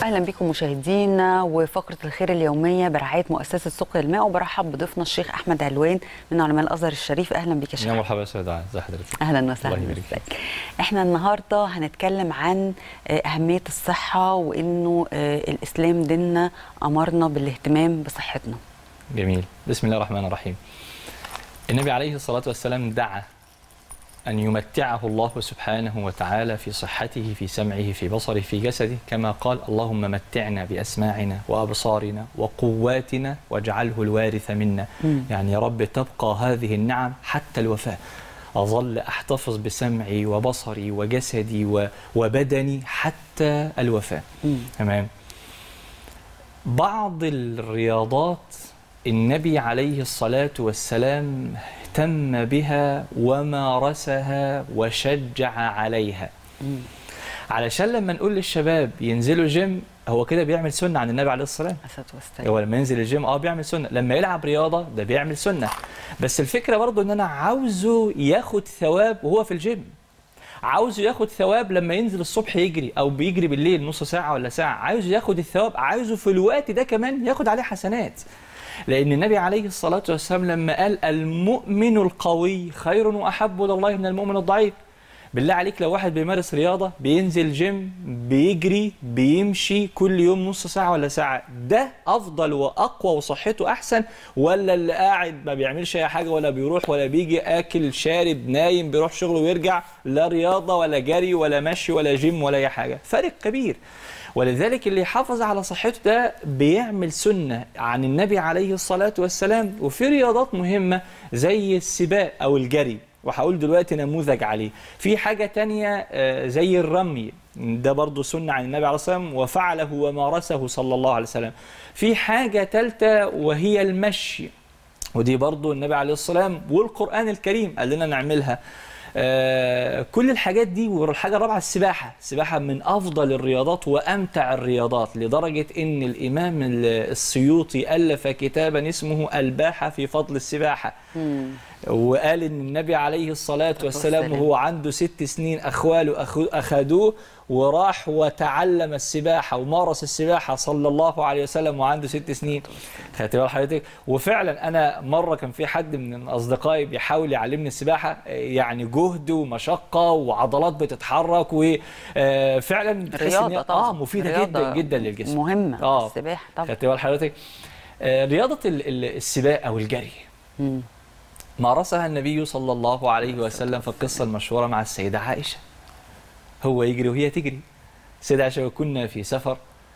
واهلا بكم مشاهدينا وفقره الخير اليوميه برعايه مؤسسه سقيا الماء وبرحب بضيفنا الشيخ احمد علوان من علماء الازهر الشريف اهلا بك يا شيخ يا مرحبا يا استاذ عاد ازي حضرتك اهلا وسهلا الله يبارك ازيك احنا النهارده هنتكلم عن آه، اهميه الصحه وانه آه، الاسلام ديننا امرنا بالاهتمام بصحتنا جميل بسم الله الرحمن الرحيم النبي عليه الصلاة والسلام دعا أن يمتعه الله سبحانه وتعالى في صحته في سمعه في بصره في جسده كما قال اللهم متعنا بأسماعنا وأبصارنا وقواتنا واجعله الوارث منا مم. يعني يا رب تبقى هذه النعم حتى الوفاة أظل أحتفظ بسمعي وبصري وجسدي و- وبدني حتى الوفاة مم. تمام بعض الرياضات النبي عليه الصلاة والسلام اهتم بها ومارسها وشجع عليها مم. علشان لما نقول للشباب ينزلوا جيم هو كده بيعمل سنة عن النبي عليه الصلاة والسلام اسد واستاذ هو لما ينزل الجيم اه بيعمل سنه لما يلعب رياضه ده بيعمل سنه بس الفكره برضو ان انا عاوزه ياخد ثواب وهو في الجيم عاوزه ياخد ثواب لما ينزل الصبح يجري او بيجري بالليل نص ساعه ولا ساعه عاوزه ياخد الثواب عاوزه في الوقت ده كمان ياخد عليه حسنات لان النبي عليه الصلاه والسلام لما قال المؤمن القوي خير واحب الى الله من المؤمن الضعيف بالله عليك لو واحد بيمارس رياضة بينزل جيم بيجري بيمشي كل يوم نص ساعة ولا ساعة ده أفضل وأقوى وصحته أحسن ولا اللي قاعد ما بيعملش أي حاجة ولا بيروح ولا بيجي آكل شارب نايم بيروح شغله ويرجع لا رياضة ولا جري ولا مشي ولا جيم ولا أي حاجة فرق كبير ولذلك اللي يحافظ على صحته ده بيعمل سنة عن النبي عليه الصلاة والسلام وفي رياضات مهمة زي السباق أو الجري وهقول دلوقتي نموذج عليه في حاجة تانية آه، زي الرمي ده برضو سنة عن النبي عليه الصلاة والسلام وفعله ومارسه صلى الله عليه وسلم في حاجة تالتة وهي المشي ودي برضو النبي عليه الصلاة والسلام والقرآن الكريم قال لنا نعملها آه، كل الحاجات دي والحاجة الرابعة السباحة السباحة من أفضل الرياضات وأمتع الرياضات لدرجة إن الإمام السيوطي ألف كتابا اسمه الباحة في فضل السباحة مم. وقال ان النبي عليه الصلاه والسلام والسلام. وهو عنده ست سنين اخواله أخو- اخذوه وراح وتعلم السباحه ومارس السباحه صلى الله عليه وسلم وعنده ست سنين خدت بال حضرتك وفعلا انا مره كان في حد من اصدقائي بيحاول يعلمني السباحه يعني جهد ومشقه وعضلات بتتحرك وفعلا رياضه طبعا اه مفيده رياضة جدا جدا للجسم مهمه آه. السباحه طبعا خدت بال حضرتك آه، رياضه ال- ال- السباق او الجري مم. مارسها النبي صلى الله عليه وسلم في القصة المشهورة مع السيدة عائشة هو يجري وهي تجري السيدة عائشة وكنا في سفر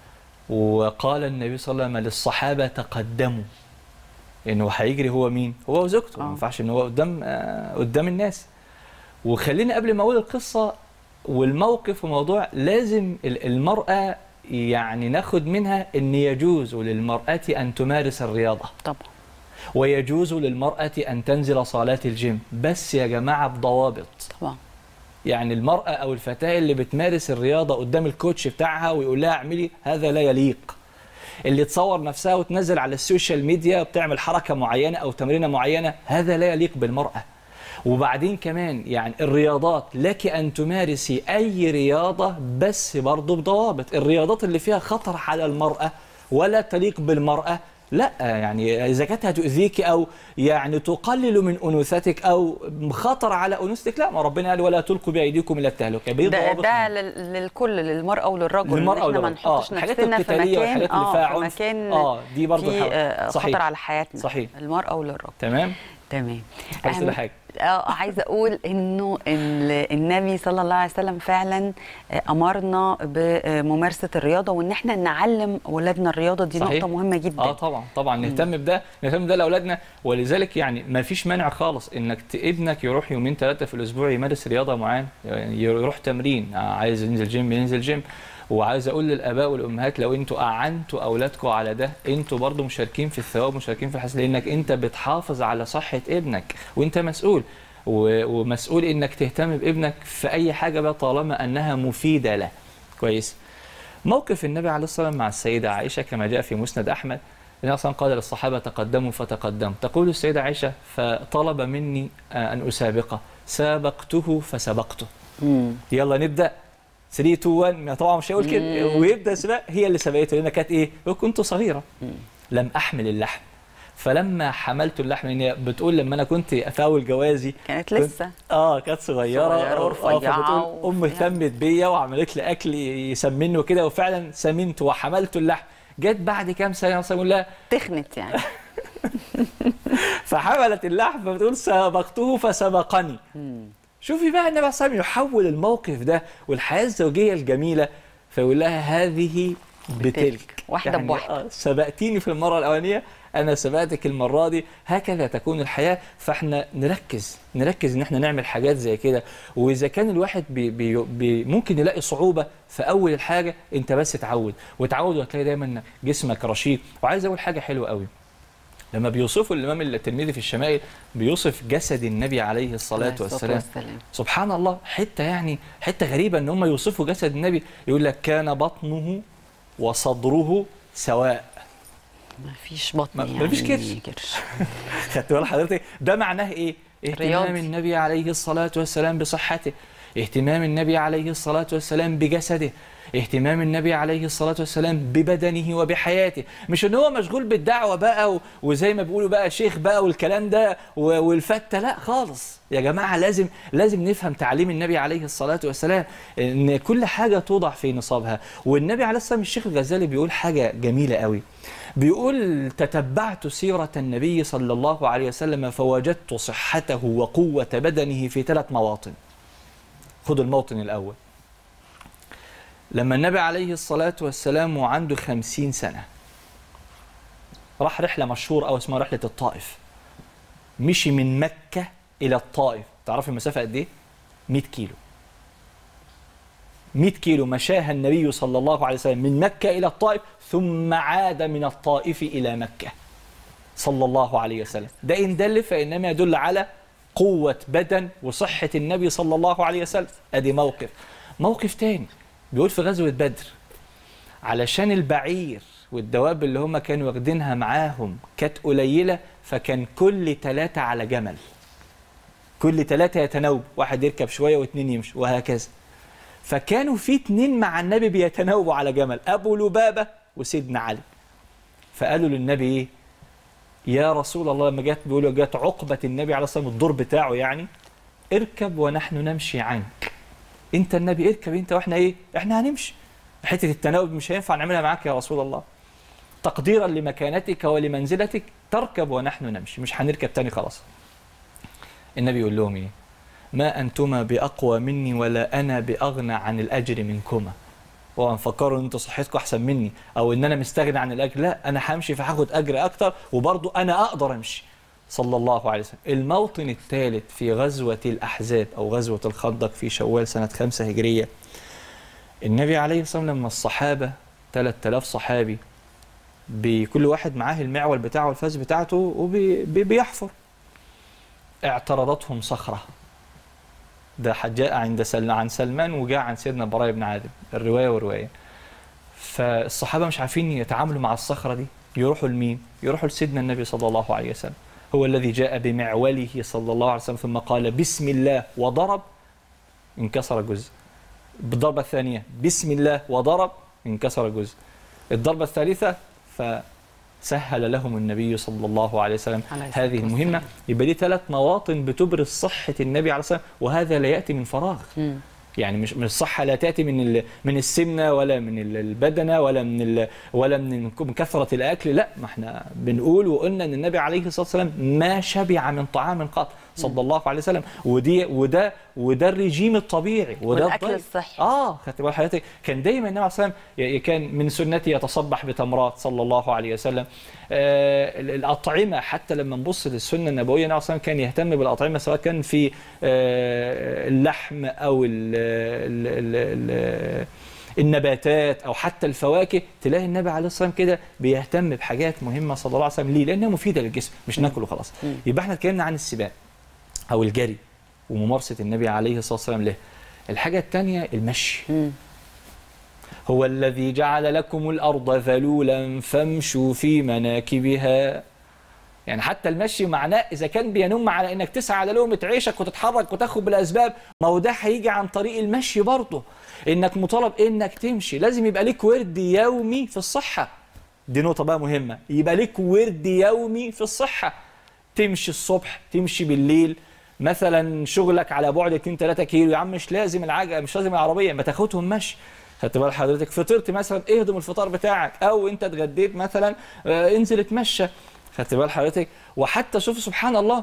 وقال النبي صلى الله عليه وسلم للصحابة تقدموا انه هيجري هو مين هو وزوجته آه. ما ينفعش ان هو قدام آه قدام الناس وخلينا قبل ما اقول القصة والموقف وموضوع لازم ال- المرأة يعني ناخد منها ان يجوز للمرأة ان تمارس الرياضة طبعا ويجوز للمرأة أن تنزل صالات الجيم بس يا جماعة بضوابط طبعا يعني المرأة أو الفتاة اللي بتمارس الرياضة قدام الكوتش بتاعها ويقول لها اعملي هذا لا يليق اللي تصور نفسها وتنزل على السوشيال ميديا وبتعمل حركة معينة أو تمرينة معينة هذا لا يليق بالمرأة وبعدين كمان يعني الرياضات لك أن تمارسي أي رياضة بس برضه بضوابط الرياضات اللي فيها خطر على المرأة ولا تليق بالمرأة لا يعني إذا كانت هتؤذيك أو يعني تقلل من أنوثتك أو خطر على أنوثتك لا ما ربنا قال ولا تلقوا بأيديكم إلى التهلكة ده, بضوابط ده لل- للكل للمرأة وللرجل إن للمرأة احنا ما والرجل. نحطش آه، الحاجات نفسنا في القتالية مكان والحاجات اللي اه فيها في عنف. مكان آه، دي برضو في حاجة. آه، صحيح. خطر على حياتنا صحيح. المرأة وللرجل تمام تمام عايز تقول أهم- حاجة اه عايزه اقول انه ال- النبي صلى الله عليه وسلم فعلا آه، امرنا بممارسه الرياضه وان احنا نعلم اولادنا الرياضه دي صحيح. نقطه مهمه جدا اه طبعا طبعا نهتم بده نهتم بده لاولادنا ولذلك يعني ما فيش مانع خالص انك ت- ابنك يروح يومين ثلاثه في الاسبوع يمارس رياضه معينه يعني يروح تمرين آه، عايز ينزل جيم ينزل جيم وعايز اقول للاباء والامهات لو انتوا اعنتوا اولادكم على ده انتوا برضو مشاركين في الثواب مشاركين في الحسن لانك انت بتحافظ على صحه ابنك وانت مسؤول و- ومسؤول انك تهتم بابنك في اي حاجه بقى طالما انها مفيده له كويس موقف النبي عليه الصلاه والسلام مع السيده عائشه كما جاء في مسند احمد النبي صلى الله عليه وسلم قال للصحابه تقدموا فتقدمت تقول السيده عائشه فطلب مني آه، ان اسابقه سابقته فسبقته مم. يلا نبدا 3 2 1 طبعا مش هيقول كده ويبدا سباق هي اللي سبقته لان كانت ايه؟ كنت صغيره لم احمل اللحم فلما حملت اللحم لان هي بتقول لما انا كنت في اول جوازي كانت كنت- لسه اه كانت صغيره صغيرة آه، ورفيعة فبتقول ام وبتاع. اهتمت بيا وعملت لي اكل يسمنه وكده وفعلا سمنت وحملت اللحم جت بعد كام سنه مثلا اقول لها تخنت يعني فحملت اللحم فبتقول سبقته فسبقني شوفي بقى النبي صلى الله عليه وسلم يحول الموقف ده والحياه الزوجيه الجميله فيقول لها هذه بتلك واحدة بواحدة. آه، سبقتيني في المره الاولانيه انا سبقتك المره دي هكذا تكون الحياه فاحنا نركز نركز ان احنا نعمل حاجات زي كده واذا كان الواحد بي بي بي ممكن يلاقي صعوبه في اول الحاجه انت بس اتعود وتعود وهتلاقي دايما جسمك رشيق وعايز اقول حاجه حلوه قوي لما بيوصفوا الامام الترمذي في الشمائل بيوصف جسد النبي عليه الصلاه عليه الصلاة والسلام والسلام. سبحان الله حته يعني حته غريبه ان هم يوصفوا جسد النبي يقول لك كان بطنه وصدره سواء ما فيش بطن ما- يعني مفيش كرش. كرش خدت بال حضرتك ده معناه ايه اهتمام رياضي. النبي عليه الصلاه والسلام بصحته اهتمام النبي عليه الصلاه والسلام بجسده اهتمام النبي عليه الصلاة والسلام ببدنه وبحياته مش ان هو مشغول بالدعوة بقى و- وزي ما بيقولوا بقى شيخ بقى والكلام ده و- والفتة لا خالص يا جماعة لازم لازم نفهم تعليم النبي عليه الصلاة والسلام ان كل حاجة توضع في نصابها والنبي عليه الصلاة والسلام الشيخ الغزالي بيقول حاجة جميلة قوي بيقول تتبعت سيرة النبي صلى الله عليه وسلم فوجدت صحته وقوة بدنه في ثلاث مواطن خذوا الموطن الأول لما النبي عليه الصلاة والسلام وعنده خمسين سنة راح رحلة مشهورة أو اسمها رحلة الطائف مشي من مكة إلى الطائف تعرف المسافة قد إيه؟ 100 كيلو 100 كيلو مشاها النبي صلى الله عليه وسلم من مكة إلى الطائف ثم عاد من الطائف إلى مكة صلى الله عليه وسلم ده إن دل فإنما يدل على قوة بدن وصحة النبي صلى الله عليه وسلم أدي موقف موقف تاني بيقول في غزوة بدر علشان البعير والدواب اللي هم كانوا واخدينها معاهم كانت قليلة فكان كل ثلاثة على جمل كل ثلاثة يتناوب واحد يركب شوية واثنين يمشوا وهكذا فكانوا في اتنين مع النبي بيتناوبوا على جمل أبو لبابة وسيدنا علي فقالوا للنبي إيه يا رسول الله لما جت بيقولوا جت عقبة النبي عليه الصلاة والسلام الدور بتاعه يعني اركب ونحن نمشي عنك انت النبي اركب انت واحنا ايه احنا هنمشي حته التناوب مش هينفع نعملها معاك يا رسول الله تقديرا لمكانتك ولمنزلتك تركب ونحن نمشي مش هنركب تاني خلاص النبي يقول لهم ايه ما انتما باقوى مني ولا انا باغنى عن الاجر منكما هو فكروا ان انتوا صحتكم احسن مني او ان انا مستغني عن الاجر لا انا همشي فهاخد اجر اكتر وبرضه انا اقدر امشي صلى الله عليه وسلم الموطن الثالث في غزوة الأحزاب أو غزوة الخندق في شوال سنة خمسة هجرية النبي عليه الصلاة والسلام لما الصحابة 3000 صحابي بكل واحد معاه المعول بتاعه والفاس بتاعته وبيحفر اعترضتهم صخرة ده جاء عند سل... عن سلمان وجاء عن سيدنا براء بن عازب الرواية والرواية فالصحابة مش عارفين يتعاملوا مع الصخرة دي يروحوا لمين؟ يروحوا لسيدنا النبي صلى الله عليه وسلم هو الذي جاء بمعوله صلى الله عليه وسلم ثم قال بسم الله وضرب انكسر جزء بالضربة الثانية بسم الله وضرب انكسر جزء الضربة الثالثة فسهل لهم النبي صلى الله عليه وسلم عليه الصلاة هذه المهمة يبقى دي ثلاث مواطن بتبرز صحة النبي عليه الصلاة والسلام وهذا لا يأتي من فراغ مم. يعني مش من الصحة لا تأتي من ال- من السمنة ولا من ال- البدنة ولا من ال- ولا من من كثرة الأكل لا ما احنا بنقول وقلنا إن النبي عليه الصلاة والسلام ما شبع من طعام قط صلى الله عليه وسلم ودي وده وده الرجيم الطبيعي وده والأكل الضيف. الصحي. اه خدت بال حضرتك كان دايما النبي عليه الصلاة والسلام ي- كان من سنته يتصبح بتمرات صلى الله عليه وسلم آه ال- الأطعمة حتى لما نبص للسنة النبوية النبي عليه الصلاة والسلام كان يهتم بالأطعمة سواء كان في آه اللحم أو ال ال ال ال النباتات او حتى الفواكه تلاقي النبي عليه الصلاه والسلام كده بيهتم بحاجات مهمه صلى الله عليه وسلم ليه؟ لانها مفيده للجسم مش ناكل وخلاص. يبقى احنا اتكلمنا عن السباق او الجري وممارسه النبي عليه الصلاه والسلام له. الحاجه الثانيه المشي. مم. هو الذي جعل لكم الارض ذلولا فامشوا في مناكبها. يعني حتى المشي معناه اذا كان بينم على انك تسعى على لقمه عيشك وتتحرك وتاخد بالاسباب ما هو ده هيجي عن طريق المشي برضه انك مطالب انك تمشي لازم يبقى ليك ورد يومي في الصحه دي نقطه بقى مهمه يبقى ليك ورد يومي في الصحه تمشي الصبح تمشي بالليل مثلا شغلك على بعد 2 3 كيلو يا عم مش لازم العجله مش لازم العربيه ما تاخدهم مشي خدت بال حضرتك فطرت مثلا اهضم الفطار بتاعك او انت اتغديت مثلا آه، انزل اتمشى خدت بال حضرتك وحتى شوف سبحان الله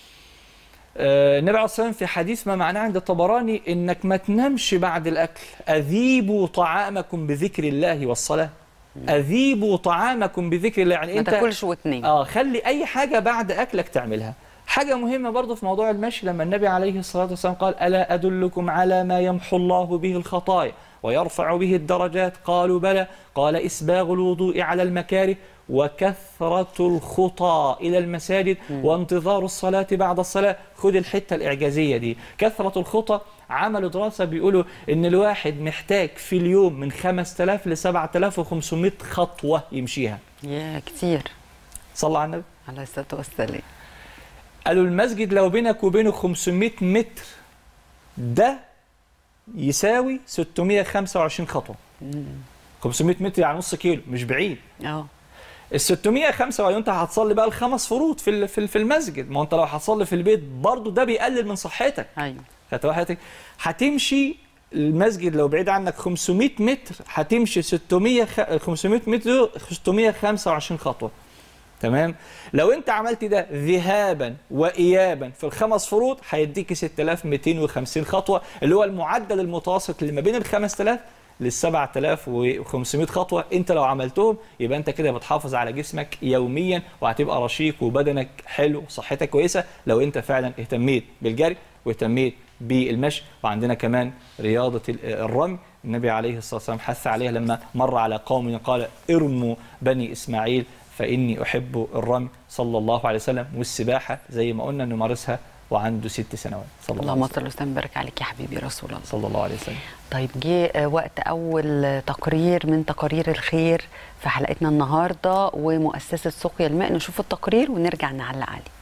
آه، النبي عليه الصلاه والسلام في حديث ما معناه عند الطبراني انك ما تنامش بعد الاكل اذيبوا طعامكم بذكر الله والصلاه اذيبوا طعامكم بذكر الله يعني ما انت تاكلش وتنام اه خلي اي حاجه بعد اكلك تعملها حاجه مهمه برضه في موضوع المشي لما النبي عليه الصلاه والسلام قال الا ادلكم على ما يمحو الله به الخطايا ويرفع به الدرجات قالوا بلى قال اسباغ الوضوء على المكاره وكثرة الخطى إلى المساجد وانتظار الصلاة بعد الصلاة خد الحتة الإعجازية دي كثرة الخطى عملوا دراسة بيقولوا إن الواحد محتاج في اليوم من 5000 ل 7500 خطوة يمشيها يا كتير صلى على النبي عليه الصلاه والسلام قالوا المسجد لو بينك وبينه 500 متر ده يساوي 625 خطوة 500 متر يعني نص كيلو مش بعيد اه ال 625 انت هتصلي بقى الخمس فروض في ال- في ال- في المسجد ما هو انت لو هتصلي في البيت برضه ده بيقلل من صحتك ايوه خدت بالك حضرتك؟ هتمشي المسجد لو بعيد عنك 500 متر هتمشي 600 خ... 500 متر 625 خطوه تمام لو انت عملت ده ذهابا وايابا في الخمس فروض هيديك 6250 خطوه اللي هو المعدل المتوسط اللي ما بين ال 5000 لل 7500 خطوه انت لو عملتهم يبقى انت كده بتحافظ على جسمك يوميا وهتبقى رشيق وبدنك حلو وصحتك كويسه لو انت فعلا اهتميت بالجري واهتميت بالمشي وعندنا كمان رياضه ال- الرمي النبي عليه الصلاه والسلام حث عليها لما مر على قوم قال ارموا بني اسماعيل فاني احب الرمي صلى الله عليه وسلم والسباحه زي ما قلنا نمارسها وعنده ست سنوات صلى الله عليه اللهم وسلم صل وسلم وبارك عليك يا حبيبي رسول الله صلى الله عليه وسلم طيب جه آه، وقت اول تقرير من تقارير الخير في حلقتنا النهارده ومؤسسه سقيا الماء نشوف التقرير ونرجع نعلق عليه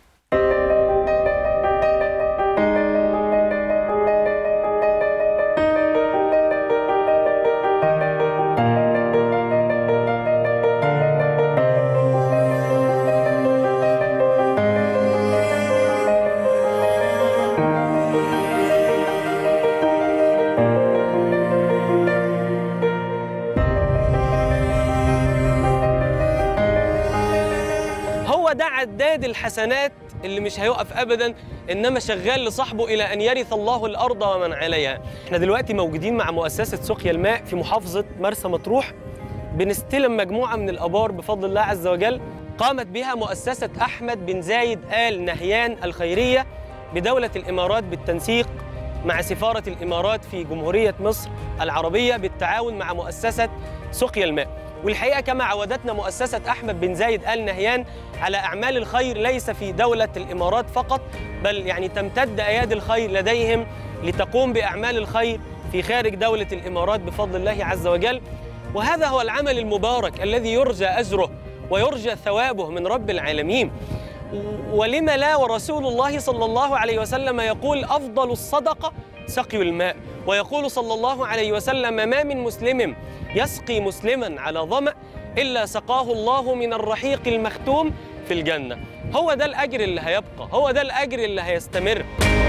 هو ده عداد الحسنات اللي مش هيقف ابدا انما شغال لصاحبه الى ان يرث الله الارض ومن عليها احنا دلوقتي موجودين مع مؤسسه سقيا الماء في محافظه مرسى مطروح بنستلم مجموعه من الابار بفضل الله عز وجل قامت بها مؤسسه احمد بن زايد ال نهيان الخيريه بدوله الامارات بالتنسيق مع سفاره الامارات في جمهوريه مصر العربيه بالتعاون مع مؤسسه سقيا الماء والحقيقه كما عودتنا مؤسسه احمد بن زايد ال نهيان على اعمال الخير ليس في دوله الامارات فقط بل يعني تمتد ايادي الخير لديهم لتقوم باعمال الخير في خارج دوله الامارات بفضل الله عز وجل وهذا هو العمل المبارك الذي يرجى اجره ويرجى ثوابه من رب العالمين ولم لا ورسول الله صلى الله عليه وسلم يقول افضل الصدقه سقي الماء ويقول صلى الله عليه وسلم ما من مسلم يسقي مسلما على ظمأ الا سقاه الله من الرحيق المختوم في الجنه هو ده الاجر اللي هيبقى هو ده الاجر اللي هيستمر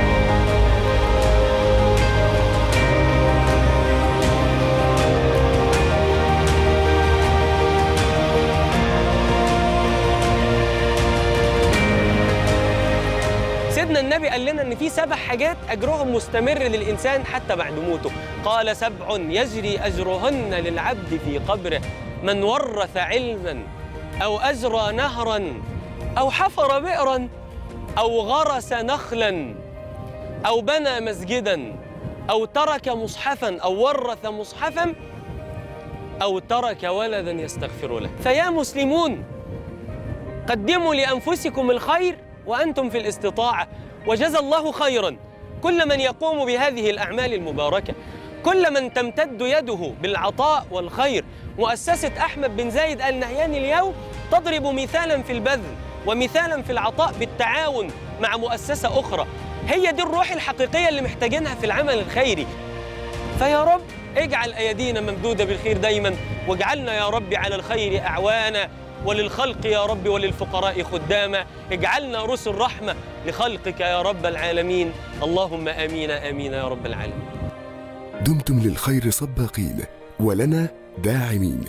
سيدنا النبي قال لنا ان في سبع حاجات اجرهم مستمر للانسان حتى بعد موته قال سبع يجري اجرهن للعبد في قبره من ورث علما او اجرى نهرا او حفر بئرا او غرس نخلا او بنى مسجدا او ترك مصحفا او ورث مصحفا او ترك ولدا يستغفر له فيا مسلمون قدموا لانفسكم الخير وانتم في الاستطاعه وجزى الله خيرا كل من يقوم بهذه الاعمال المباركه كل من تمتد يده بالعطاء والخير مؤسسه احمد بن زايد ال نهيان اليوم تضرب مثالا في البذل ومثالا في العطاء بالتعاون مع مؤسسة أخرى هي دي الروح الحقيقية اللي محتاجينها في العمل الخيري فيا رب اجعل أيدينا ممدودة بالخير دايما واجعلنا يا رب على الخير أعوانا وللخلق يا رب وللفقراء خداما اجعلنا رسل رحمة لخلقك يا رب العالمين اللهم آمين آمين يا رب العالمين دمتم للخير سباقين ولنا داعمين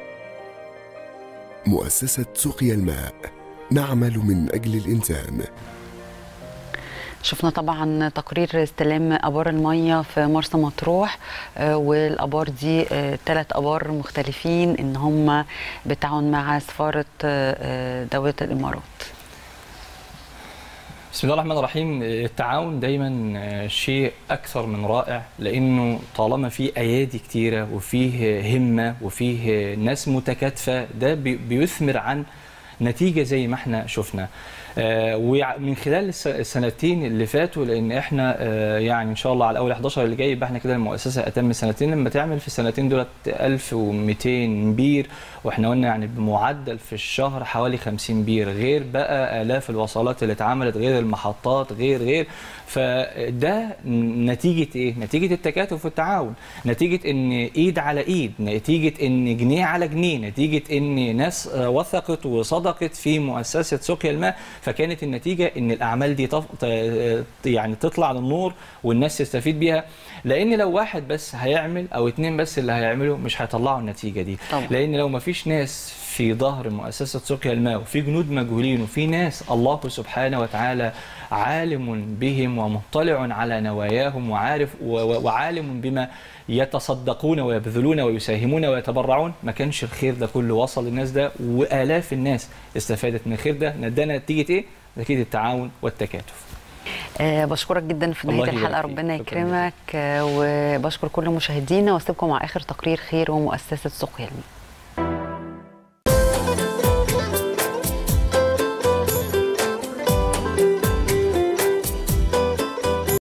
مؤسسة سقيا الماء نعمل من أجل الإنسان شفنا طبعا تقرير استلام ابار الميه في مرسى مطروح آه، والابار دي ثلاث ابار مختلفين ان هم بالتعاون مع سفاره آه، آه، دوله الامارات بسم الله الرحمن الرحيم التعاون دايما شيء اكثر من رائع لانه طالما في ايادي كتيره وفيه همه وفيه ناس متكاتفه ده بي- بيثمر عن نتيجه زي ما احنا شفنا آه، ومن خلال الس- السنتين اللي فاتوا لان احنا آه، يعني ان شاء الله على اول 11 اللي جاي يبقى احنا كده المؤسسه اتم سنتين لما تعمل في السنتين دولت 1200 بير واحنا قلنا يعني بمعدل في الشهر حوالي 50 بير غير بقى الاف الوصلات اللي اتعملت غير المحطات غير غير فده نتيجه ايه؟ نتيجه التكاتف والتعاون، نتيجه ان ايد على ايد، نتيجه ان جنيه على جنيه، نتيجه ان ناس آه، وثقت وصدقت في مؤسسه سقيا الماء فكانت النتيجه ان الاعمال دي تف... ت- يعني تطلع للنور والناس تستفيد بيها لان لو واحد بس هيعمل او اتنين بس اللي هيعملوا مش هيطلعوا النتيجه دي طبعا. لان لو ما فيش ناس في ظهر مؤسسه سقيا الماء وفي جنود مجهولين وفي ناس الله سبحانه وتعالى عالم بهم ومطلع على نواياهم وعارف و- و- وعالم بما يتصدقون ويبذلون ويساهمون ويتبرعون ما كانش الخير ده كله وصل للناس ده والاف الناس استفادت من الخير ده ده نتيجه ايه؟ نتيجه التعاون والتكاتف آه، بشكرك جدا في الله نهايه يبارك الحلقه فيك. ربنا شكراً يكرمك آه، وبشكر كل مشاهدينا واسيبكم مع اخر تقرير خير ومؤسسه سقيا الماء